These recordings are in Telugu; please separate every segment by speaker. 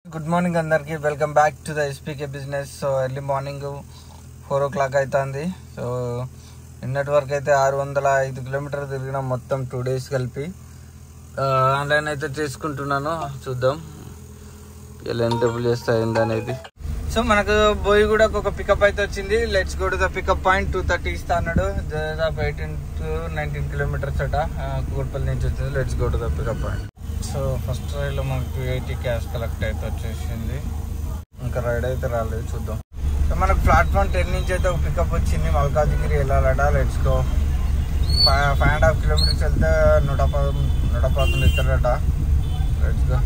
Speaker 1: గుడ్ మార్నింగ్ అందరికి welcome back to the SPK business so early morning four o'clock అవుతుంది సో నిన్నటి వరకు అయితే ఆరు వందల ఐదు కిలోమీటర్ తిరిగినాం మొత్తం టూ డేస్ కలిపి ఆన్లైన్ అయితే చేసుకుంటున్నాను చూద్దాం ఇలా ఎంత డబ్బులు చేస్తా ఏందనేది సో మనకు బోయి కూడా ఒక పికప్ అయితే వచ్చింది let's go to the pickup point two thirty ఇస్తా అన్నాడు దాదాపు ఎయిటీన్ టు నైన్టీన్ కిలోమీటర్స్ అట కూకట్పల్లి నుంచి వచ్చింది let's go to the pickup point so first రైడ్లో మనకు టూ ఎయిటీ క్యాష్ కలెక్ట్ అయితే వచ్చేసింది ఇంకా రైడ్ అయితే రాలేదు చూద్దాం సో మనకు ప్లాట్ఫామ్ టెన్ నుంచి అయితే ఒక పికప్ వచ్చింది మల్కాజ్గిరి వెళ్ళాలట let's go five five and half kilometres వెళ్తే నూట పద నూట పదకొండు ఇస్తారట లెట్స్ గో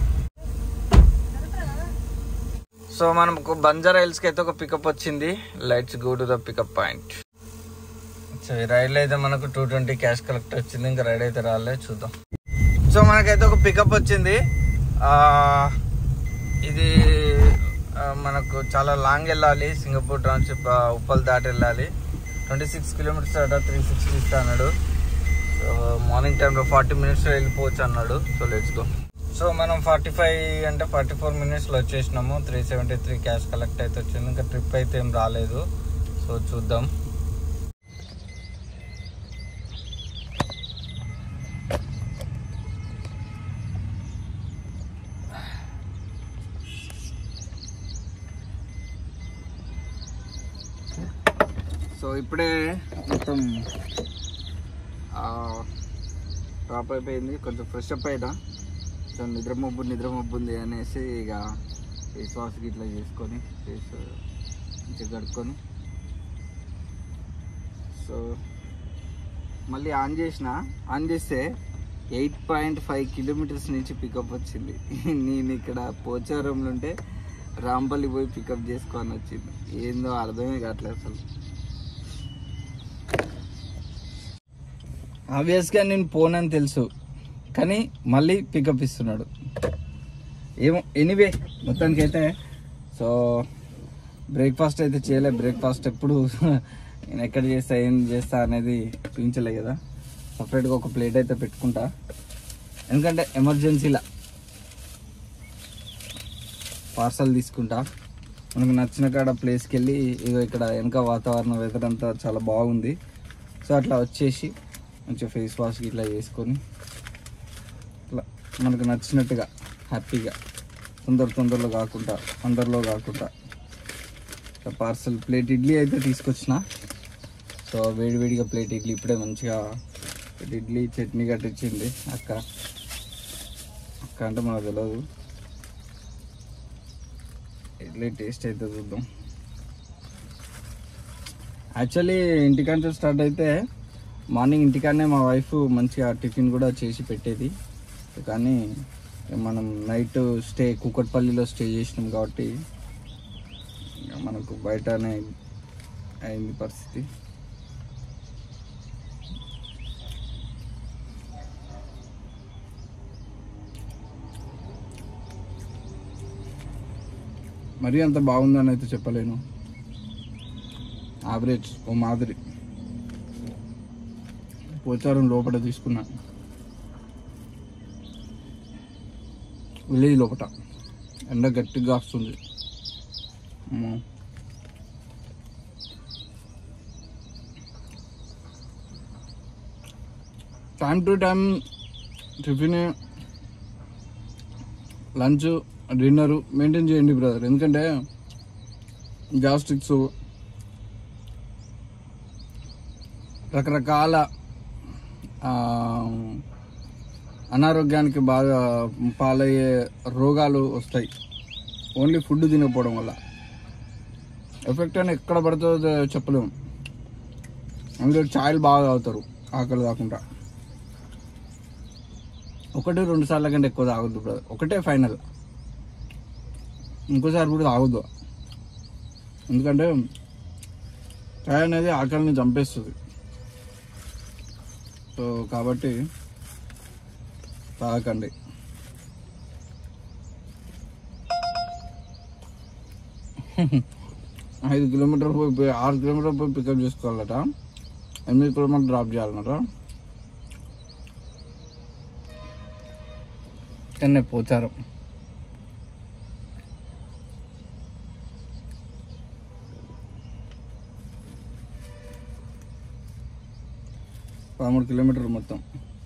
Speaker 1: సో మనకు బంజారా హిల్స్ కి అయితే ఒక పికప్ వచ్చింది let's go to the pickup point so ఈ రైడ్ అయితే మనకు టూ ట్వంటీ క్యాష్ కలెక్ట్ వచ్చింది ఇంకా రైడ్ అయితే రాలే చూద్దాం సో మనకైతే ఒక పికప్ వచ్చింది ఆ, ఇది ఆ, మనకు చాలా లాంగ్ వెళ్ళాలి సింగపూర్ టౌన్షిప్ ఆ, ఉప్పల్ దాటి వెళ్ళాలి ట్వంటీ సిక్స్ కిలోమీటర్స్ అట త్రీ సిక్స్టీ ఇస్తా అన్నాడు సో మార్నింగ్ టైంలో ఫార్టీ మినిట్స్లో వెళ్ళిపోవచ్చు అన్నాడు సో లెట్స్ గో సో మనం ఫార్టీ ఫైవ్ అంటే ఫార్టీ ఫోర్ మినిట్స్లో వచ్చేసినాము three seventy three cash collect అయితే వచ్చింది ఇంకా ట్రిప్ అయితే ఏం రాలేదు సో చూద్దాం సో ఇప్పుడే మొత్తం డ్రాప్ అయిపోయింది కొంచెం ఫ్రెష్ అప్ అయినా కొంచెం నిద్ర మబ్బు నిద్ర మబ్బు ఉంది అనేసి ఇక ఫేస్ వాష్ ఇట్లా చేసుకొని ఫేస్ మంచిగా కడుక్కొని సో మళ్ళీ ఆన్ చేసిన ఆన్ చేస్తే ఎయిట్ పాయింట్ ఫైవ్ కిలోమీటర్స్ నుంచి పికప్ వచ్చింది నేను ఇక్కడ పోచారంలో ఉంటే రాంపల్లి పోయి పికప్ చేసుకొని వచ్చింది ఏందో అర్థమే కావట్లేదు అసలు ఆబ్వియస్గా నేను పోనని తెలుసు కానీ మళ్ళీ పికప్ ఇస్తున్నాడు ఏమో ఎనీవే మొత్తానికి అయితే సో బ్రేక్ఫాస్ట్ అయితే చేయలే బ్రేక్ఫాస్ట్ ఎప్పుడు నేను ఎక్కడ చేస్తా ఏం చేస్తా అనేది చూపించలే కదా సపరేట్గా ఒక ప్లేట్ అయితే పెట్టుకుంటా ఎందుకంటే ఎమర్జెన్సీలా పార్సల్ తీసుకుంటా మనకు నచ్చిన కాడ ప్లేస్కి వెళ్ళి ఇగో ఇక్కడ వెనక వాతావరణం వెదర్ అంతా చాలా బాగుంది సో అట్లా వచ్చేసి మంచిగా ఫేస్ వాష్ ఇట్లా చేసుకొని ఇట్లా మనకు నచ్చినట్టుగా హ్యాపీగా తొందర తొందరలో కాకుండా తొందరలో కాకుండా పార్సల్ ప్లేట్ ఇడ్లీ అయితే తీసుకొచ్చిన సో వేడివేడిగా ప్లేట్ ఇడ్లీ ఇప్పుడే మంచిగా ప్లేట్ ఇడ్లీ చట్నీ కట్టించింది అక్క అక్క అంటే మనకు తెలియదు ఇడ్లీ టేస్ట్ అయితే చూద్దాం యాక్చువల్లీ ఇంటికాంచి స్టార్ట్ అయితే మార్నింగ్ ఇంటికాడనే మా వైఫ్ మంచిగా టిఫిన్ కూడా చేసి పెట్టేది కానీ మనం నైట్ స్టే కూకట్పల్లిలో స్టే చేసినాం కాబట్టి ఇక మనకు బయటనే అయింది పరిస్థితి మరీ అంత బాగుందని అయితే చెప్పలేను యావరేజ్ ఓ మాదిరి పోచారం లోపల తీసుకున్నా విలేజ్ లోపల ఎండ గట్టిగా వస్తుంది అమ్మో. Time to time tiffin lunch dinner maintain చేయండి బ్రదర్ ఎందుకంటే గ్యాస్ట్రిక్స్ రకరకాల ఆ, అనారోగ్యానికి బాగా పాలయ్యే రోగాలు వస్తాయి ఓన్లీ ఫుడ్ తినకపోవడం వల్ల ఎఫెక్ట్ అని ఎక్కడ పడుతుందో చెప్పలేము అందరూ ఛాయలు బాగా తాగుతారు ఆకలి కాకుండా ఒకటి రెండు సార్ల కంటే ఎక్కువ తాగొద్దు బ్రదర్ ఒకటే ఫైనల్ ఇంకోసారి కూడా తాగొద్దు ఎందుకంటే ఛాయ్ అనేది ఆకలిని చంపేస్తుంది సో కాబట్టి తాగకండి ఐదు కిలోమీటర్ పోయి పోయి ఆరు కిలోమీటర్ పోయి పికప్ చేసుకోవాలట ఎనిమిది కిలోమీటర్ డ్రాప్ చేయాలన్నట కానీ పోచారు పదమూడు కిలోమీటర్లు మొత్తం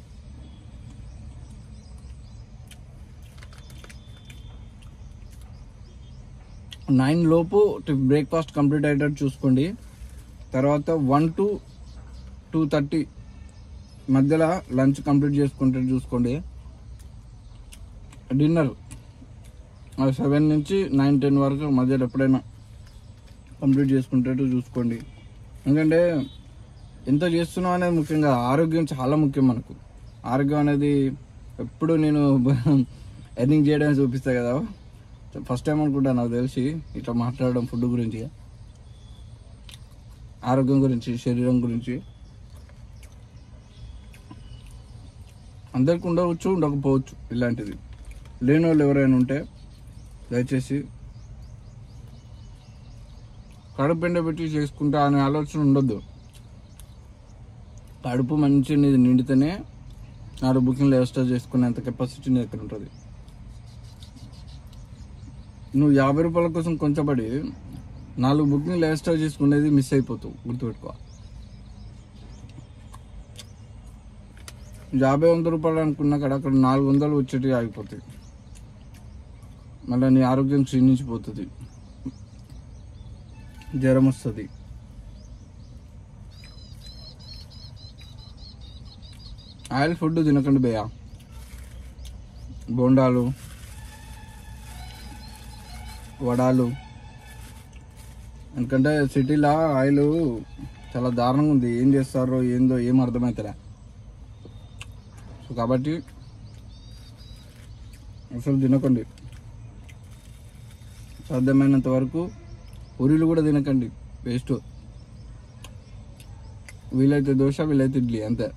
Speaker 1: నైన్ లోపు బ్రేక్ఫాస్ట్ కంప్లీట్ అయ్యేటట్టు చూసుకోండి తర్వాత వన్ టు టూ థర్టీ మధ్యలో లంచ్ కంప్లీట్ చేసుకుంటే చూసుకోండి డిన్నర్ సెవెన్ నుంచి నైన్ టెన్ వరకు మధ్యలో ఎప్పుడైనా కంప్లీట్ చేసుకుంటట్టు చూసుకోండి ఎందుకంటే ఎంత చేస్తున్నాం అనేది ముఖ్యంగా ఆరోగ్యం చాలా ముఖ్యం మనకు ఆరోగ్యం అనేది ఎప్పుడు నేను ఎర్నింగ్ చేయడం చూపిస్తా కదా ఫస్ట్ టైం అనుకుంటా నాకు తెలిసి ఇట్లా మాట్లాడడం ఫుడ్ గురించి ఆరోగ్యం గురించి శరీరం గురించి అందరికి ఉండవచ్చు ఉండకపోవచ్చు ఇలాంటిది లేని వాళ్ళు ఎవరైనా ఉంటే దయచేసి కడుపు ఎండబెట్టి చేసుకుంటా అనే ఆలోచన ఉండొద్దు కడుపు మంచి నీది నిండితేనే నాలుగు బుకింగ్లు ఎక్స్ట్రా చేసుకునేంత కెపాసిటీ నీ దగ్గర ఉంటుంది నువ్వు యాభై రూపాయల కోసం కొంచెంపడి నాలుగు బుకింగ్లు ఎక్స్ట్రా చేసుకునేది మిస్ అయిపోతావు గుర్తుపెట్టుకో యాభై వంద రూపాయలు అనుకున్నా కదా అక్కడ నాలుగు వందలు వచ్చేటివి ఆగిపోతాయి మళ్ళీ నీ ఆరోగ్యం క్షీణించిపోతుంది జ్వరం వస్తుంది ఆయిల్ ఫుడ్ తినకండి భయ్యా బోండాలు వడాలు ఎందుకంటే సిటీలో ఆయిల్ చాలా దారుణంగా ఉంది ఏం చేస్తారో ఏందో ఏం అర్థమవుతుందా సో కాబట్టి అసలు తినకండి సాధ్యమైనంత వరకు పూరీలు కూడా తినకండి వేస్ట్ వీలైతే దోశ వీలైతే ఇడ్లీ అంతే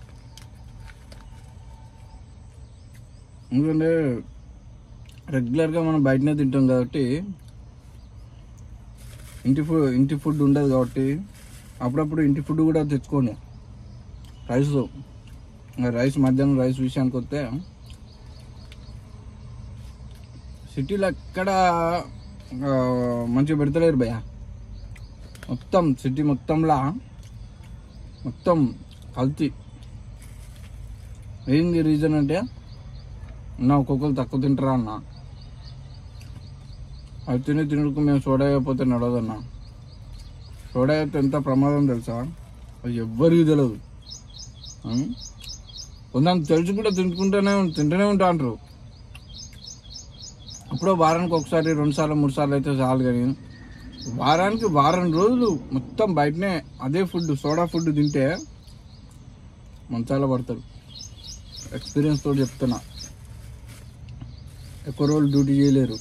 Speaker 1: ఎందుకంటే రెగ్యులర్గా మనం బయటనే తింటాం కాబట్టి ఇంటి ఫుడ్ ఇంటి ఫుడ్ ఉండదు కాబట్టి అప్పుడప్పుడు ఇంటి ఫుడ్ కూడా తెచ్చుకోండి రైస్ రైస్ మధ్యాహ్నం రైస్ విషయానికి వస్తే సిటీలో ఎక్కడ ఆ, మంచిగా పెడతలేరు భయ మొత్తం సిటీ మొత్తంలా మొత్తం కల్తీ ఏంది రీజన్ అంటే నా ఒక్కొక్కరు తక్కువ తింటారా అన్న అది తిని తినకు మేము సోడా అయిపోతే నడవదన్నా సోడా అయితే ఎంత ప్రమాదం తెలుసా అది ఎవ్వరికి తెలియదు ఉం? కొందరు తెలిసి కూడా తింటుకుంటూనే ఉం- తింటూనే ఉంటా అంటారు అప్పుడు వారానికి ఒకసారి రెండు సార్లు మూడు సార్లు అయితే చాలు కానీ వారానికి వారం రోజులు మొత్తం బయటనే అదే ఫుడ్ సోడా ఫుడ్ తింటే మంచాల పడతారు ఎక్స్పీరియన్స్ తోటి చెప్తున్నా ఎక్కువ రోజులు డ్యూటీ చేయలేరు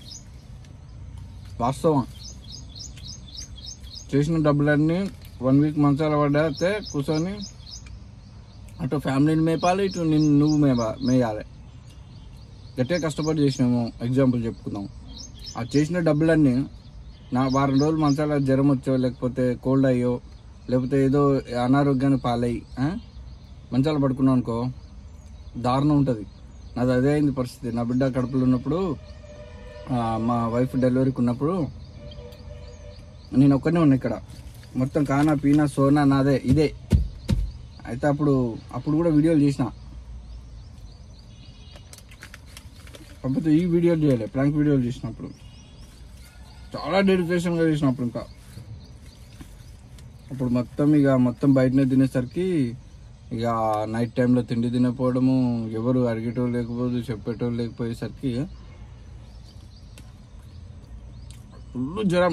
Speaker 1: వాస్తవం చేసిన డబ్బులన్నీ వన్ వీక్ మంచాల పడితే కూర్చొని అటు ఫ్యామిలీని మేపాలి ఇటు నిన్ను నువ్వు మేపా మేయాలి గట్టిగా కష్టపడి చేసినాము ఎగ్జాంపుల్ చెప్పుకుందాం ఆ చేసిన డబ్బులన్నీ నా వారం రోజులు మంచాల జ్వరం వచ్చో లేకపోతే కోల్డ్ అయ్యో లేకపోతే ఏదో అనారోగ్యానికి పాలయ్యి ఆ? మంచాల పడుకున్నావు అనుకో దారుణం ఉంటుంది నాది అదే అయింది పరిస్థితి నా బిడ్డ కడుపులో ఉన్నప్పుడు ఆ, మా వైఫ్ డెలివరీకి ఉన్నప్పుడు నేను ఒక్కనే ఉన్నా ఇక్కడ మొత్తం కానా పీనా సోనా నాదే ఇదే అయితే అప్పుడు అప్పుడు కూడా వీడియోలు చేసిన కాకపోతే ఈ వీడియోలు చేయలే ప్రాంక్ వీడియోలు చేసినప్పుడు చాలా డెడికేషన్గా చేసినప్పుడు ఇంకా అప్పుడు మొత్తం ఇక మొత్తం బయటనే తినేసరికి ఇక నైట్ టైంలో తిండి తినకపోవడము ఎవరు అడిగేటోళ్ళు లేకపోతే చెప్పేటోళ్ళు లేకపోయేసరికి ఫుల్ జ్వరం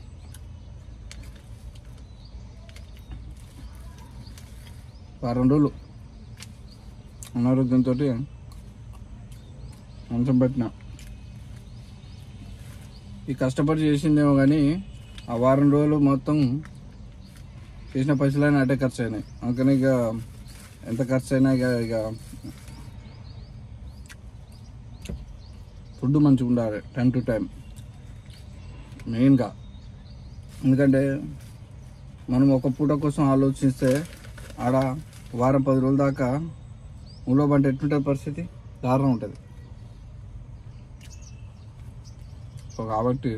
Speaker 1: వారం రోజులు అనారోగ్యంతో మంచం పెట్టిన ఈ కష్టపడి చేసిందేమో కానీ ఆ వారం రోజులు మొత్తం చేసిన పైసలైనా అటే ఖర్చు అయినాయి అందుకని ఇక ఎంత ఖర్చు అయినా ఇక ఇక ఫుడ్ మంచిగా ఉండాలి టైం టు టైం మెయిన్గా ఎందుకంటే మనం ఒక పూట కోసం ఆలోచిస్తే ఆడ వారం పది రోజుల దాకా ఊళ్ళో పంట ఎట్లుంటుంది పరిస్థితి దారుణం ఉంటుంది సో కాబట్టి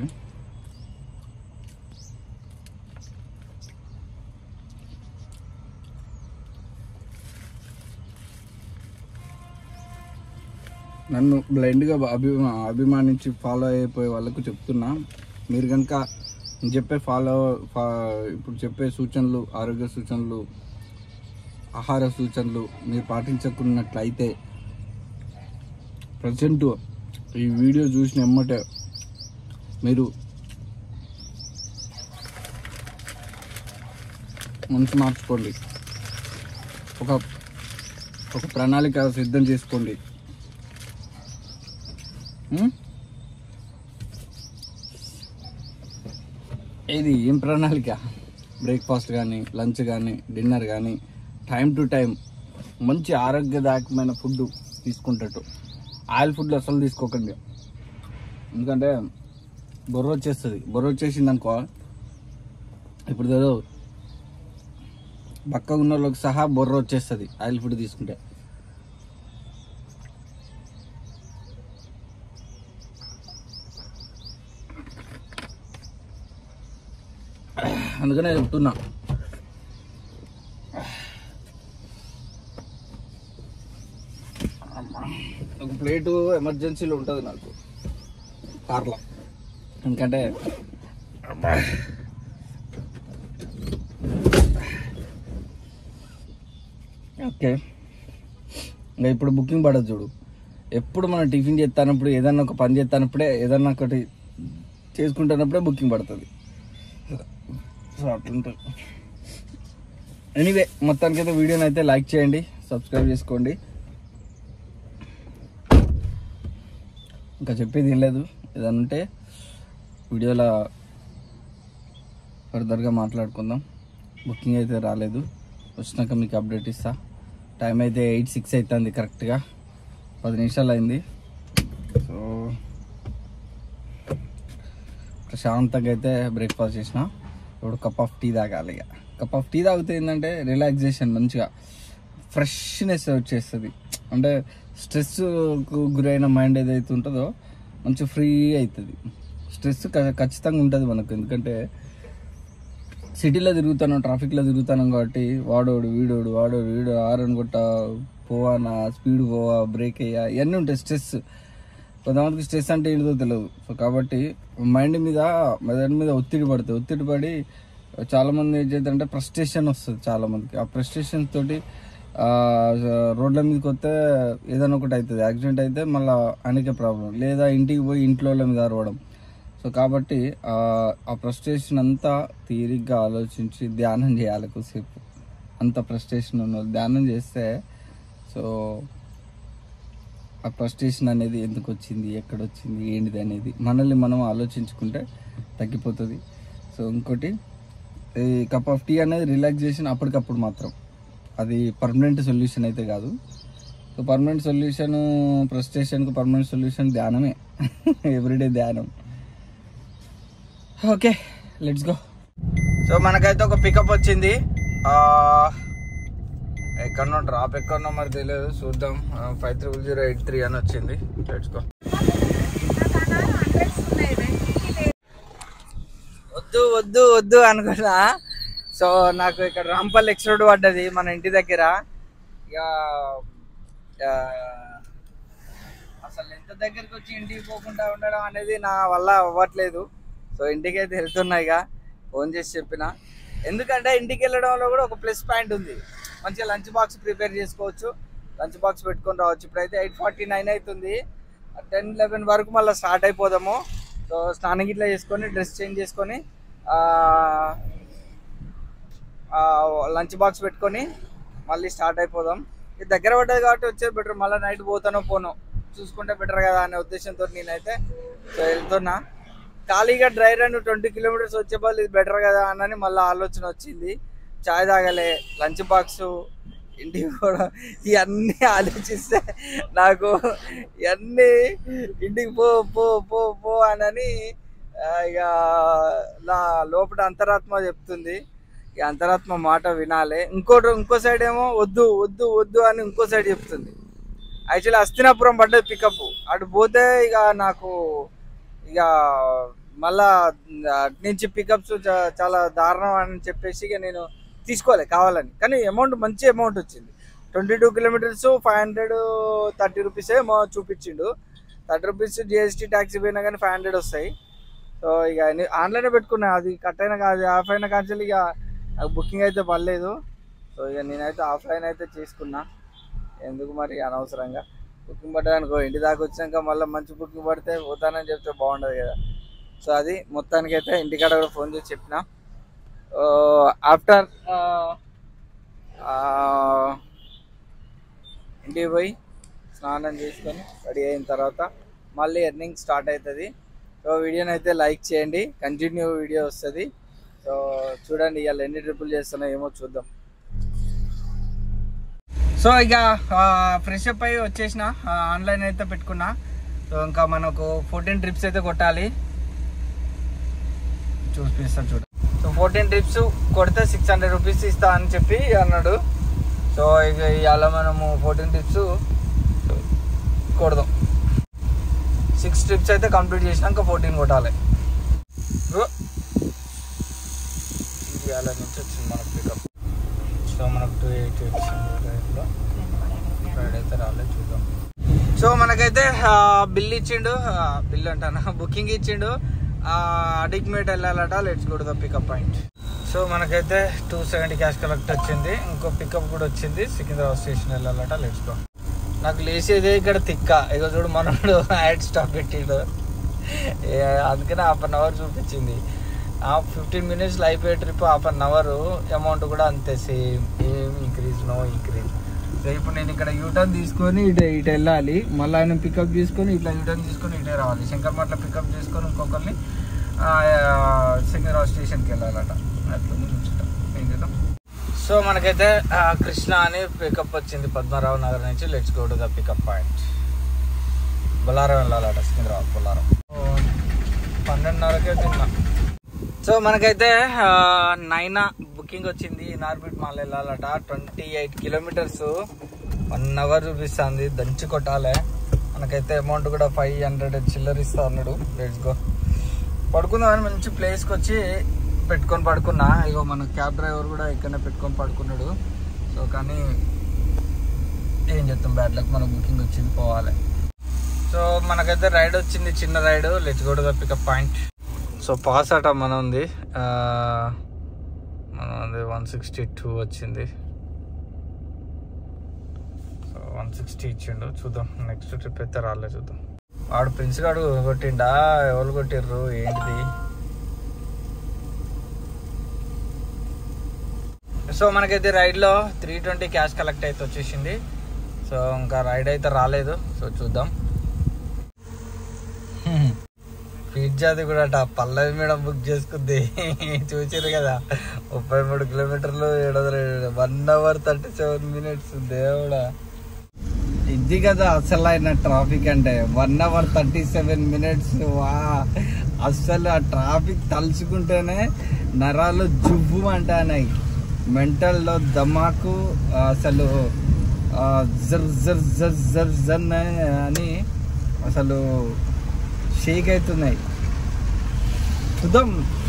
Speaker 2: నన్ను బ్లైండ్గా అభి అభిమానించి ఫాలో అయిపోయే వాళ్ళకు చెప్తున్నా మీరు కనుక నేను చెప్పే ఫాలో ఫా ఇప్పుడు చెప్పే సూచనలు ఆరోగ్య సూచనలు ఆహార సూచనలు మీరు పాటించకున్నట్లయితే ప్రజెంట్ ఈ వీడియో చూసిన ఎమ్మటే మీరు మనసు మార్చుకోండి ఒక ఒక ప్రణాళిక సిద్ధం చేసుకోండి ఉం? ఇది ఏం ప్రణాళిక బ్రేక్ఫాస్ట్ కానీ లంచ్ కానీ డిన్నర్ కానీ టైం టు టైం మంచి ఆరోగ్యదాయకమైన ఫుడ్ తీసుకుంటట్టు ఆయిల్ ఫుడ్లు అసలు తీసుకోకండి ఎందుకంటే బొర్ర వచ్చేస్తుంది బొర్ర వచ్చేసింది అనుకో ఇప్పుడు ఏదో బక్క ఉన్న వాళ్ళకి సహా బొర్ర వచ్చేస్తుంది ఆయిల్ ఫుడ్ తీసుకుంటే అందుకనే చెప్తున్నా ఒక ప్లేటు ఎమర్జెన్సీలో ఉంటుంది నాకు కార్లో ఎందుకంటే ఓకే ఇంకా ఇప్పుడు బుకింగ్ పడదు చూడు ఎప్పుడు మనం టిఫిన్ చేస్తానప్పుడు ఏదన్నా ఒక పని చేస్తానప్పుడే ఏదన్నా ఒకటి చేసుకుంటున్నప్పుడే బుకింగ్ పడుతుంది సో అట్లుంటుంది ఎనీవే మొత్తానికి అయితే వీడియోని అయితే లైక్ చేయండి సబ్స్క్రైబ్ చేసుకోండి ఇంకా చెప్పేది ఏం లేదు ఏదన్నా ఉంటే వీడియోలో ఫర్దర్గా మాట్లాడుకుందాం బుకింగ్ అయితే రాలేదు వచ్చినాక మీకు అప్డేట్ ఇస్తా టైం అయితే ఎయిట్ సిక్స్ అవుతుంది కరెక్ట్గా పది నిమిషాలు అయింది సో ప్రశాంతంగా అయితే బ్రేక్ఫాస్ట్ చేసిన ఇప్పుడు కప్ ఆఫ్ టీ తాగాలి ఇక కప్ ఆఫ్ టీ తాగితే ఏంటంటే రిలాక్సేషన్ మంచిగా ఫ్రెష్నెస్ వచ్చేస్తుంది అంటే స్ట్రెస్కు గురైన మైండ్ ఏదైతే ఉంటుందో మంచి ఫ్రీ అవుతుంది స్ట్రెస్ ఖచ్చితంగా ఉంటుంది మనకు ఎందుకంటే సిటీలో తిరుగుతాను ట్రాఫిక్లో తిరుగుతాను కాబట్టి వాడోడు వీడోడు వాడోడు వీడు ఆరన్ కొట్ట పోవానా స్పీడ్ పోవా బ్రేక్ అయ్యా ఇవన్నీ ఉంటాయి స్ట్రెస్ కొంతమందికి స్ట్రెస్ అంటే ఏంటో తెలియదు సో కాబట్టి మైండ్ మీద మెదడు మీద ఒత్తిడి పడుతుంది ఒత్తిడి పడి చాలా మంది ఏం చేద్దంటే ఫ్రస్ట్రేషన్ వస్తుంది చాలా మందికి ఆ ఫ్రస్ట్రేషన్ తోటి ఆ, రోడ్ల మీదకి వస్తే ఏదైనా ఒకటి అవుతుంది యాక్సిడెంట్ అయితే మళ్ళీ అనేక ప్రాబ్లం లేదా ఇంటికి పోయి ఇంట్లో వాళ్ళ మీద అరవడం సో కాబట్టి ఆ ఆ ఫ్రస్ట్రేషన్ అంతా తీరిగ్గా ఆలోచించి ధ్యానం చేయాలి కొద్దిసేపు అంత ఫ్రస్ట్రేషన్ ఉన్న వాళ్ళు ధ్యానం చేస్తే సో ఆ ఫ్రస్ట్రేషన్ అనేది ఎందుకు వచ్చింది ఎక్కడ వచ్చింది ఏంటిది అనేది మనల్ని మనం ఆలోచించుకుంటే తగ్గిపోతుంది సో ఇంకోటి ఈ కప్ ఆఫ్ టీ అనేది రిలాక్సేషన్ అప్పటికప్పుడు మాత్రం అది పర్మనెంట్ సొల్యూషన్ అయితే కాదు సో పర్మనెంట్ సొల్యూషన్ ఫ్రస్ట్రేషన్కి పర్మనెంట్ సొల్యూషన్ ధ్యానమే ఎవ్రీడే ధ్యానం ఓకే లెట్స్ గో
Speaker 1: సో మనకైతే ఒక పికప్ వచ్చింది ఆ, ఎక్కడనో డ్రాప్ ఎక్కడనో మరి తెలియదు చూద్దాం five triple zero eight three అని వచ్చింది లెట్స్ గో వద్దు వద్దు వద్దు అనుకున్నా సో నాకు ఇక్కడ రాంపల్లి ఎక్స్ రోడ్ పడ్డది మన ఇంటి దగ్గర ఇక ఆ, అసలు ఎంత దగ్గరికి వచ్చి ఇంటికి పోకుండా ఉండడం అనేది నా వల్ల అవ్వట్లేదు సో ఇంటికి అయితే వెళ్తున్నా ఇక ఫోన్ చేసి చెప్పిన ఎందుకంటే ఇంటికి వెళ్ళడంలో కూడా ఒక ప్లస్ పాయింట్ ఉంది మంచిగా లంచ్ బాక్స్ ప్రిపేర్ చేసుకోవచ్చు లంచ్ బాక్స్ పెట్టుకొని రావచ్చు ఇప్పుడైతే ఎయిట్ ఫార్టీ నైన్ అవుతుంది టెన్ లెవెన్ వరకు మళ్ళీ స్టార్ట్ అయిపోదాము సో స్నానం గిట్లా చేసుకొని డ్రెస్ చేంజ్ చేసుకొని లంచ్ బాక్స్ పెట్టుకొని మళ్ళీ స్టార్ట్ అయిపోదాం ఇది దగ్గర పడ్డది కాబట్టి వచ్చేది బెటర్ మళ్ళీ నైట్ పోతానో పోనో చూసుకుంటే బెటర్ కదా అనే ఉద్దేశంతో నేనైతే సో వెళ్తున్నా ఖాళీగా డ్రై రన్ ట్వంటీ కిలోమీటర్స్ వచ్చే బదులు ఇది బెటర్ కదా అని మళ్ళీ ఆలోచన వచ్చింది చాయ్ తాగలే లంచ్ బాక్స్ ఇంటికి కూడా ఇవన్నీ ఆలోచిస్తే నాకు ఇవన్నీ ఇంటికి పో పో పో పో అనని ఆ, ఇక నా లోపల అంతరాత్మ చెప్తుంది ఈ అంతరాత్మ మాట వినాలి ఇంకో ఇంకో సైడ్ ఏమో వద్దు వద్దు వద్దు అని ఇంకో సైడ్ చెప్తుంది యాక్చువల్లీ హస్తినాపురం పడ్డది పికప్ అటు పోతే ఇక నాకు ఇక మళ్ళా అటు నుంచి పికప్స్ చాలా దారుణం అని చెప్పేసి ఇక నేను తీసుకోలే కావాలని కానీ అమౌంట్ మంచి అమౌంట్ వచ్చింది twenty two kilometres five hundred thirty rupees ఏమో చూపించిండు థర్టీ రూపీస్ జిఎస్టీ ట్యాక్సీ పోయినా కానీ ఫైవ్ హండ్రెడ్ వస్తాయి సో ఇక ఆన్లైన్ పెట్టుకున్నా అది కట్ అయినా కాదు ఆఫ్ అయిన కాంచెల్ ఇక నాకు బుకింగ్ అయితే పడలేదు సో ఇక నేనైతే ఆఫ్లైన్ అయితే చేసుకున్నా ఎందుకు మరి అనవసరంగా బుకింగ్ పడ్డానుకో ఇంటి దాకా వచ్చినాక మళ్ళీ మంచి బుకింగ్ పడితే పోతానని చెప్తే బాగుండదు కదా సో అది మొత్తానికైతే ఇంటికాడ కూడా ఫోన్ చేసి చెప్పిన ఆఫ్టర్ ఇంటికి పోయి స్నానం చేసుకొని రెడీ అయిన తర్వాత మళ్ళీ ఎర్నింగ్ స్టార్ట్ అవుతుంది సో వీడియోని అయితే లైక్ చేయండి కంటిన్యూ వీడియో వస్తుంది సో చూడండి ఇవాళ ఎన్ని ట్రిపుల్ చేస్తున్నా ఏమో చూద్దాం సో ఇక ఫ్రెష్ అప్ అయ్యి వచ్చేసిన ఆన్లైన్ అయితే పెట్టుకున్నా సో ఇంకా మనకు ఫోర్టీన్ ట్రిప్స్ అయితే కొట్టాలి చూపిస్తాను చూడ సో ఫోర్టీన్ ట్రిప్స్ కొడితే సిక్స్ హండ్రెడ్ రూపీస్ ఇస్తా అని చెప్పి అన్నాడు సో ఇక ఇవాళ మనము ఫోర్టీన్ ట్రిప్స్ కొడదాం సిక్స్ ట్రిప్స్ అయితే కంప్లీట్ చేసినాక ఫోర్టీన్ కొట్టాలి బ్రో ఇది ఇవాళ నుంచి వచ్చింది మనకు పికప్ సో మనకు టూ ఎయిట్ వచ్చింది రైల్లో ఫ్రైడే అయితే రాలేదు చూద్దాం సో మనకైతే బిల్ ఇచ్చిండు బిల్ అంటానా బుకింగ్ ఇచ్చిండు అడిక్మేట్ వెళ్ళాలట let's go to the pickup point so మనకైతే టూ సెవెంటీ క్యాష్ కలెక్ట్ వచ్చింది ఇంకో పికప్ కూడా వచ్చింది సికింద్రాబాద్ స్టేషన్ వెళ్ళాలట లెట్స్ గో నాకు లేచేదే ఇక్కడ తిక్క ఇక చూడు మనోడు యాడ్ స్టాప్ పెట్టిండు ఏ, అందుకనే హాఫ్ అన్ అవర్ చూపించింది ఆ ఫిఫ్టీన్ మినిట్స్లో అయిపోయే trip half an hour amount కూడా అంతే సేమ్ ఏం ఇంక్రీజ్ నో ఇంక్రీజ్ సో ఇప్పుడు నేను ఇక్కడ యూటర్న్ తీసుకొని ఇటు ఇటు వెళ్ళాలి మళ్ళీ ఆయన పికప్ చేసుకొని ఇట్లా యూటర్న్ తీసుకొని ఇటే రావాలి శంకర్మట్ల పికప్ చేసుకొని ఇంకొకరిని సికింద్రాబాద్ స్టేషన్కి వెళ్ళాలట అట్లా చూసుకుంటాం ఏం చేద్దాం సో మనకైతే ఆ, కృష్ణ అని పికప్ వచ్చింది పద్మారావు నగర్ నుంచి let's go to the pickup point Bollaram వెళ్ళాలట సికింద్రాబాద్ బొల్లారం ఓ, పన్నెండున్నరకే తిన్నా సో మనకైతే ఆ, నైనా బుకింగ్ వచ్చింది నార్బిట్ మాల్ వెళ్ళాలట twenty eight kilometres one hour చూపిస్తుంది దంచి కొట్టాలి మనకైతే అమౌంట్ కూడా ఫైవ్ హండ్రెడ్ చిల్లర ఇస్తా అన్నాడు లెట్స్ గో పడుకుందామని మంచి ప్లేస్కి వచ్చి పెట్టుకొని పడుకున్నా ఇగో మన క్యాబ్ డ్రైవర్ కూడా ఇక్కడనే పెట్టుకొని పడుకున్నాడు సో కానీ ఏం చెప్తాం బ్యాడ్ లక్ మన బుకింగ్ వచ్చింది పోవాలి సో మనకైతే రైడ్ వచ్చింది చిన్న ride let's go to the pickup point so pass అట మన ఉంది ఆ, మనది వన్ సిక్స్టీ టూ వచ్చింది సో వన్ సిక్స్టీ ఇచ్చిండు చూద్దాం నెక్స్ట్ ట్రిప్ అయితే రాలే చూద్దాం వాడు ప్రిన్స్ గాడు కొట్టిండా ఎవరు కొట్టిర్రు ఏంటిది సో మనకైతే రైడ్లో త్రీ ట్వంటీ క్యాష్ కలెక్ట్ అయితే వచ్చేసింది సో ఇంకా రైడ్ అయితే రాలేదు సో చూద్దాం పిజ్జాది కూడా అట పల్లవి మేడం బుక్ చేసుకుంది చూసారు కదా ముప్పై మూడు కిలోమీటర్లు ఏడు వందల one hour thirty seven minutes దేవుడా ఇది కదా అసలు అయిన ట్రాఫిక్ అంటే one hour thirty seven minutes వా అసలు ఆ ట్రాఫిక్ తలుచుకుంటేనే నరాలు జువ్వు అంటానాయి మెంటల్లో దమాకు అసలు ఆ, జర్ జర్ జర్ జర్ జర్ అని అసలు షేక్ అవుతున్నాయి చూద్దాం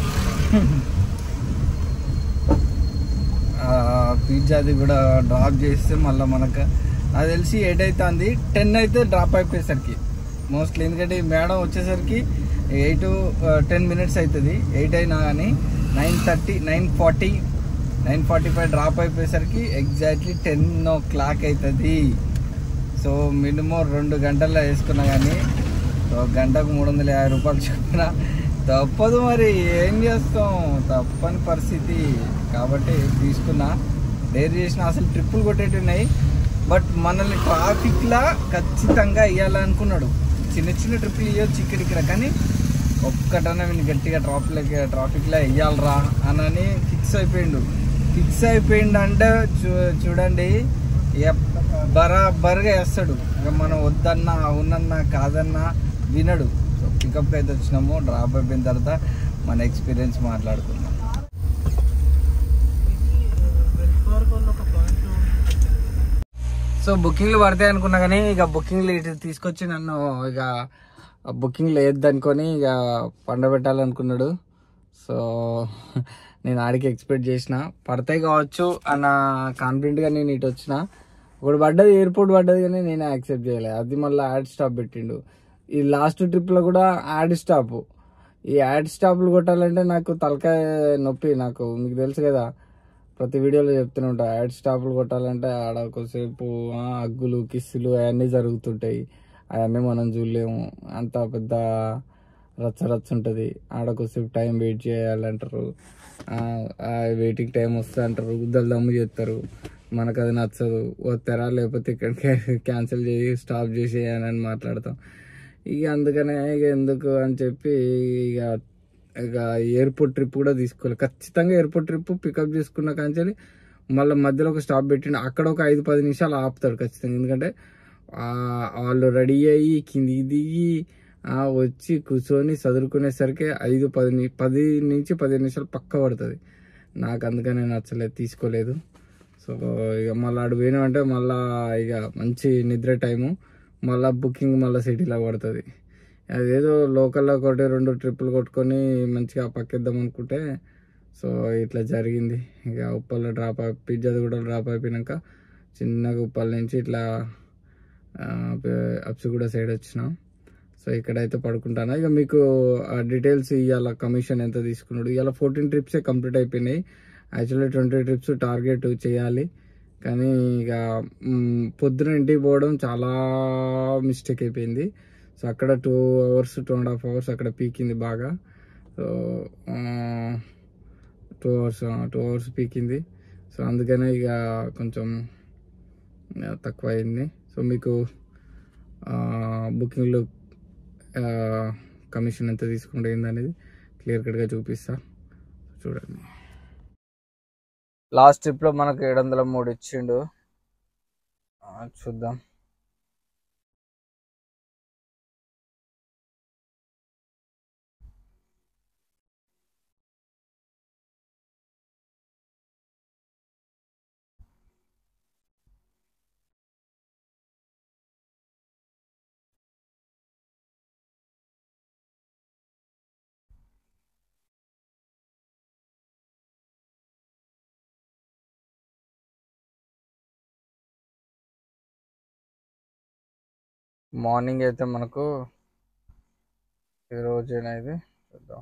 Speaker 1: ఆ, పిజ్జాది కూడా డ్రాప్ చేస్తే మళ్ళీ మనకు నాకు తెలిసి ఎయిట్ అవుతుంది టెన్ అయితే డ్రాప్ అయిపోయేసరికి మోస్ట్లీ ఎందుకంటే ఈ మేడం వచ్చేసరికి ఎయిట్ టెన్ మినిట్స్ అవుతుంది ఎయిట్ అయినా కానీ nine thirty nine forty nine forty five drop అయిపోయేసరికి ఎగ్జాక్ట్లీ టెన్ ఓ క్లాక్ అవుతుంది సో మినిమం రెండు గంటల్లో వేసుకున్నా కానీ సో గంటకు మూడు వందల యాభై రూపాయలు చొప్పున తప్పదు మరి ఏం చేస్తాం తప్పని పరిస్థితి కాబట్టి తీసుకున్నా డైర్ చేసిన అసలు ట్రిప్పులు కొట్టేటి ఉన్నాయి బట్ మనల్ని ట్రాఫిక్లా ఖచ్చితంగా ఇవ్వాలనుకున్నాడు చిన్న చిన్న ట్రిప్పులు ఇవ్వచ్చు ఇక్కడిక్కడ కానీ ఒక్కటన్నా వీళ్ళు గట్టిగా ట్రాఫిక్ ట్రాఫిక్లో వెయ్యాలరా అని ఫిక్స్ అయిపోయిండు ఫిక్స్ అయిపోయిండు అంటే చూ చూడండి ఇక బరాబర్గా వేస్తాడు ఇక మనం వద్దన్నా అవునన్నా కాదన్నా వినడు సో పికప్కి అయితే వచ్చినాము డ్రాప్ అయిపోయిన తర్వాత మన ఎక్స్పీరియన్స్ మాట్లాడుకుందాం సో బుకింగ్లు పడతాయి అనుకున్నా కానీ ఇక బుకింగ్లు ఇటు తీసుకొచ్చి నన్ను ఇక బుకింగ్లు వేయద్దనుకొని ఇక పండబెట్టాలనుకున్నాడు సో నేను ఆడికి ఎక్స్పెక్ట్ చేసిన పడతాయి కావచ్చు అన్న కాన్ఫిడెంట్గా నేను ఇటు వచ్చిన
Speaker 2: ఒకటి పడ్డది ఎయిర్పోర్ట్ పడ్డది కానీ నేనే యాక్సెప్ట్ చేయలేదు అది మళ్ళీ యాడ్ స్టాప్ పెట్టిండు ఈ లాస్ట్ ట్రిప్ లో కూడా యాడ్ స్టాప్ ఈ యాడ్ స్టాప్లు కొట్టాలంటే నాకు తలకాయ నొప్పి నాకు మీకు తెలుసు కదా ప్రతి వీడియోలో చెప్తూనే ఉంటా యాడ్ స్టాప్లు కొట్టాలంటే ఆడ కొద్దిసేపు ఆ, అగ్గులు కిస్సులు అవన్నీ జరుగుతుంటాయి అవన్నీ మనం చూడలేము అంత పెద్ద రచ్చ రచ్చ ఉంటుంది ఆడ కొద్దిసేపు టైం వెయిట్ చేయాలంటారు వెయిటింగ్ టైం వస్తుంది అంటారు గుద్దలు దమ్ము చేస్తారు మనకు అది నచ్చదు వస్తారా లేకపోతే ఇక్కడికి క్యాన్సిల్ చేసి స్టాప్ చేసి అని మాట్లాడతాం ఇక అందుకనే ఇక ఎందుకు అని చెప్పి ఇక ఇక ఎయిర్పోర్ట్ ట్రిప్ కూడా తీసుకోవాలి ఖచ్చితంగా ఎయిర్పోర్ట్ ట్రిప్ పికప్ చేసుకున్న కాంచాలి మళ్ళీ మధ్యలో ఒక స్టాప్ పెట్టిండు అక్కడ ఒక ఐదు పది నిమిషాలు ఆపుతాడు ఖచ్చితంగా ఎందుకంటే ఆ, వాళ్ళు రెడీ అయ్యి కిందికి దిగి ఆ, వచ్చి కూర్చొని చదువుకునేసరికి ఐదు పది ని- పది నుంచి పదిహేను నిమిషాలు పక్క పడుతుంది నాకు అందుకనే నచ్చలేదు తీసుకోలేదు సో ఇక మళ్ళీ ఆడు పోయినామంటే మళ్ళా ఇక మంచి నిద్ర టైము మళ్ళా బుకింగ్ మళ్ళీ సిటీలో పడుతుంది అదేదో లోకల్లో ఒకటి రెండు ట్రిప్పులు కొట్టుకొని మంచిగా పక్కేద్దాం అనుకుంటే సో ఇట్లా జరిగింది ఇక ఉప్పల్లో డ్రాప్ అయి పిజ్జాది కూడా డ్రాప్ అయిపోయినాక చిన్నగా ఉప్పల్ నుంచి ఇట్లా అప్సిగూడ సైడ్ వచ్చినాం సో ఇక్కడైతే పడుకుంటాను ఇక మీకు ఆ డీటెయిల్స్ ఇవాళ కమిషన్ ఎంత తీసుకున్నాడు ఇవాళ ఫోర్టీన్ ట్రిప్సే కంప్లీట్ అయిపోయినాయి యాక్చువల్లీ ట్వంటీ ట్రిప్స్ టార్గెట్ చేయాలి కానీ ఇక మ్, పొద్దున ఇంటికి పోవడం చాలా మిస్టేక్ అయిపోయింది సో అక్కడ two hours two and half hours అక్కడ పీకింది బాగా so two hours two hours పీకింది సో అందుకనే ఇక కొంచెం ఆ, తక్కువ అయింది సో మీకు బుకింగ్లో కమిషన్ ఎంత తీసుకుంటే ఏందనేది క్లియర్ కట్గా చూపిస్తా చూడండి
Speaker 1: లాస్ట్ ట్రిప్ లో మనకు ఏడు వందల మూడు ఇచ్చిండు ఆ, చూద్దాం మార్నింగ్ అయితే మనకు ఈ రోజేనా ఇది చూద్దాం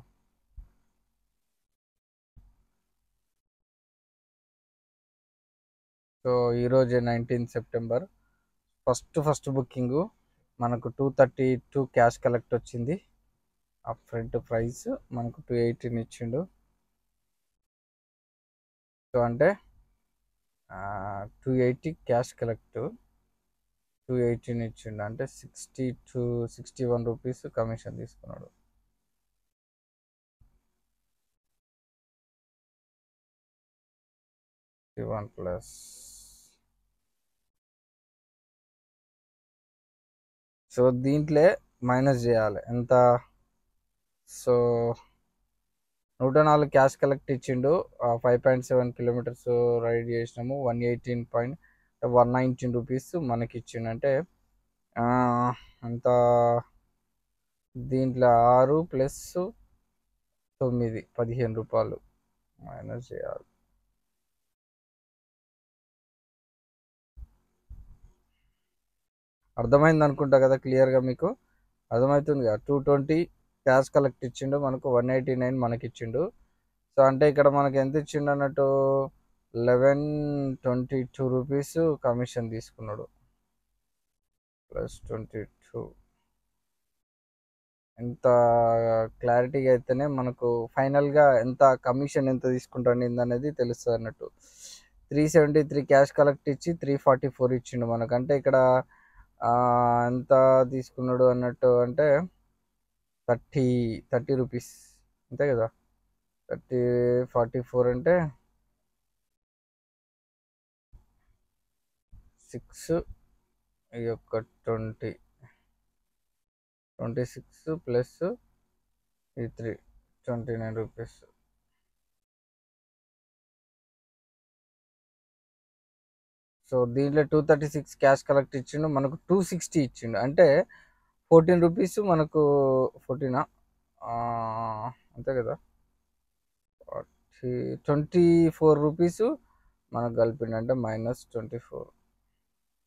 Speaker 1: సో ఈ రోజే nineteen September first first booking మనకు two thirty two cash collect వచ్చింది ఆ ఫ్రంట్ ప్రైస్ మనకు టూ ఎయిటీన్ ఇచ్చిండు సో అంటే two eighty cash collect two eighteen ఇచ్చిండు అంటే sixty two sixty one rupees commission తీసుకున్నాడు వన్ ప్లస్ సో దీంట్లో మైనస్ చేయాలి ఎంత సో నూట నాలుగు క్యాష్ కలెక్ట్ ఇచ్చిండు five point seven kilometres ride చేసినాము one eighteen point one nineteen rupees మనకి ఇచ్చిండు అంటే ఆ, అంత దీంట్లో ఆరు ప్లస్ తొమ్మిది పదిహేను రూపాయలు మైనస్ చేయాలి అర్థమైంది అనుకుంటా కదా క్లియర్గా మీకు అర్థమవుతుంది కదా టూ ట్వంటీ క్యాష్ కలెక్ట్ ఇచ్చిండు మనకు వన్ ఎయిటీ నైన్ మనకి ఇచ్చిండు సో అంటే ఇక్కడ మనకి ఎంత ఇచ్చిండు అన్నట్టు eleven twenty two rupees commission తీసుకున్నాడు ప్లస్ ట్వంటీ టూ ఎంత క్లారిటీగా అయితేనే మనకు ఫైనల్గా ఎంత కమిషన్ ఎంత తీసుకుంటాడు అనేది తెలుస్తుంది అన్నట్టు three seventy three cash collect ఇచ్చి త్రీ ఫార్టీ ఫోర్ ఇచ్చిండు మనకంటే ఇక్కడ ఆ, ఎంత తీసుకున్నాడు అన్నట్టు అంటే థర్టీ థర్టీ రూపీస్ అంతే కదా థర్టీ ఫార్టీ ఫోర్ అంటే సిక్స్ ఈ యొక్క ట్వంటీ ట్వంటీ సిక్స్ ప్లస్ ఈ three twenty nine rupees so దీంట్లో two thirty six cash collect ఇచ్చిండు మనకు టూ సిక్స్టీ ఇచ్చిండు అంటే ఫోర్టీన్ రూపీస్ మనకు ఫోర్టీనా అంతే కదా ట్వంటీ ఫోర్ రూపీస్ మనకు కలిపిండు అంటే మైనస్ ట్వంటీ ఫోర్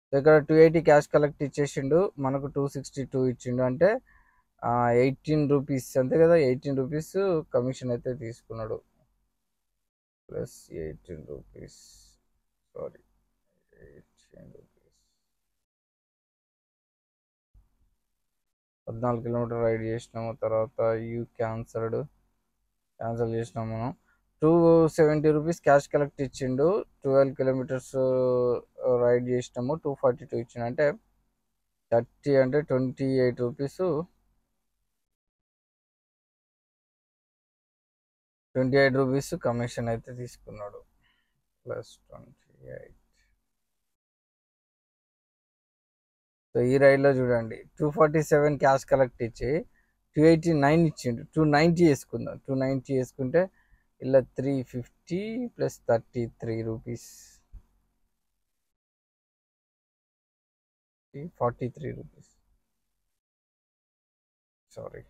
Speaker 1: ఇక్కడ టూ ఎయిటీ క్యాష్ కలెక్ట్ ఇచ్చేసిండు మనకు టూ సిక్స్టీ టూ ఇచ్చిండు అంటే ఎయిటీన్ రూపీస్ అంతే కదా ఎయిటీన్ రూపీస్ కమిషన్ అయితే తీసుకున్నాడు plus eighteen rupees sorry eighteen rupees పద్నాలుగు కిలోమీటర్ రైడ్ చేసినాము తర్వాత యూ క్యాన్సర్డ్ క్యాన్సిల్ చేసినాము మనం two seventy rupees cash collect ఇచ్చిండు ట్వెల్వ్ కిలోమీటర్స్ రైడ్ చేసినాము టూ ఫార్టీ టూ ఇచ్చిండు అంటే థర్టీ అంటే twenty eight rupees twenty eight rupees commission అయితే తీసుకున్నాడు ప్లస్ ట్వంటీ ఎయిట్ సో ఈ రైడ్లో చూడండి two forty seven cash collect ఇచ్చి టూ ఎయిటీ నైన్ ఇచ్చిండు టూ నైంటీ వేసుకుందాం టూ నైంటీ వేసుకుంటే ఇలా three fifty plus thirty three rupees forty three rupees sorry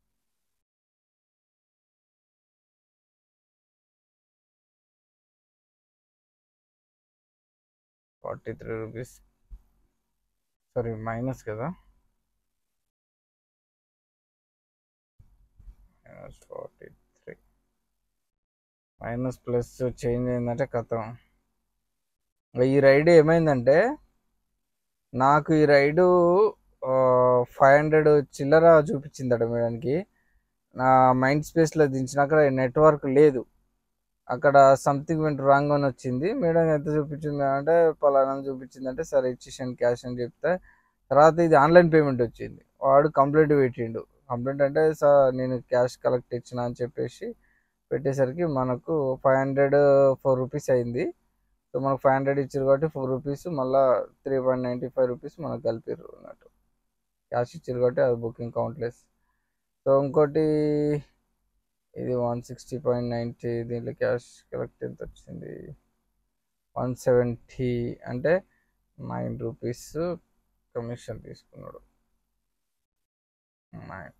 Speaker 1: forty three rupees sorry minus కదా minus forty three minus plus change అయిందంటే కథం ఈ రైడ్ ఏమైందంటే నాకు ఈ రైడు ఫైవ్ హండ్రెడ్ చిల్లర చూపించిందట మేడానికి నా మైండ్ స్పేస్లో దించినాక నెట్వర్క్ లేదు అక్కడ సంథింగ్ వెంట రాంగ్ అని వచ్చింది మేడం ఎంత చూపించింది అంటే పలానా చూపించింది అంటే సరే ఇచ్చేసాను క్యాష్ అని చెప్తే తర్వాత ఇది ఆన్లైన్ పేమెంట్ వచ్చింది వాడు కంప్లైంట్ పెట్టిండు కంప్లైంట్ అంటే సార్ నేను క్యాష్ కలెక్ట్ ఇచ్చిన అని చెప్పేసి పెట్టేసరికి మనకు ఫైవ్ హండ్రెడ్ ఫోర్ రూపీస్ అయింది సో మనకు ఫైవ్ హండ్రెడ్ ఇచ్చారు కాబట్టి ఫోర్ రూపీస్ మళ్ళీ three point ninety five rupees మనకు కలిపారు అన్నట్టు క్యాష్ ఇచ్చారు కాబట్టి అది బుకింగ్ కౌంట్లెస్ సో ఇంకోటి ఇది వన్ సిక్స్టీ పాయింట్ నైంటీ దీంట్లో క్యాష్ కలెక్ట్ ఎంత వచ్చింది వన్ సెవెంటీ అంటే నైన్ రూపీస్ కమిషన్ తీసుకున్నాడు నైన్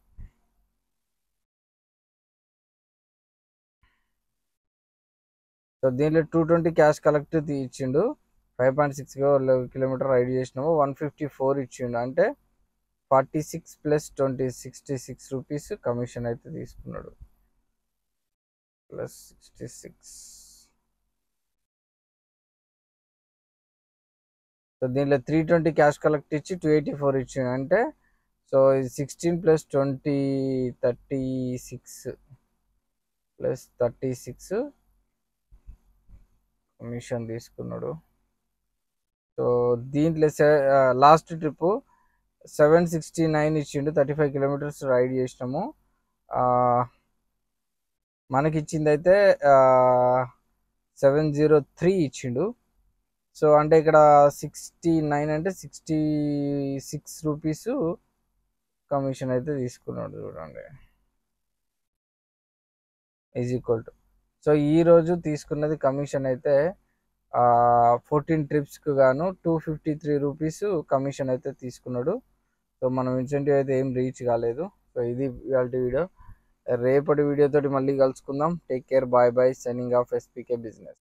Speaker 1: సో దీంట్లో టూ ట్వంటీ క్యాష్ కలెక్ట్ ఇచ్చిండు five point six kilometre ride చేసినాము వన్ ఫిఫ్టీ ఫోర్ ఇచ్చిండు అంటే forty six plus twenty sixty six rupees commission అయితే తీసుకున్నాడు ప్లస్ సిక్స్టీ సిక్స్ సో దీంట్లో త్రీ ట్వంటీ క్యాష్ కలెక్ట్ ఇచ్చి టూ ఎయిటీ ఫోర్ ఇచ్చిండు అంటే సో ఇది sixteen plus twenty thirty six plus thirty six commission తీసుకున్నాడు సో దీంట్లో last trip seven sixty nine ఇచ్చిండు థర్టీ ఫైవ్ కిలోమీటర్స్ రైడ్ చేసినాము మనకి ఇచ్చింది అయితే సెవెన్ జీరో త్రీ ఇచ్చిండు సో అంటే ఇక్కడ సిక్స్టీ నైన్ అంటే సిక్స్టీ సిక్స్ రూపీస్ కమిషన్ అయితే తీసుకున్నాడు చూడండి ఈజ్ ఈక్వల్ టు సో ఈరోజు తీసుకున్నది కమిషన్ అయితే ఫోర్టీన్ ట్రిప్స్కి గాను two fifty three rupees commission అయితే తీసుకున్నాడు సో మనం ఇన్సెంటివ్ అయితే ఏం రీచ్ కాలేదు సో ఇది ఇవాళ వీడియో రేపటి వీడియోతోటి మళ్ళీ కలుసుకుందాం take care bye bye signing off SPK business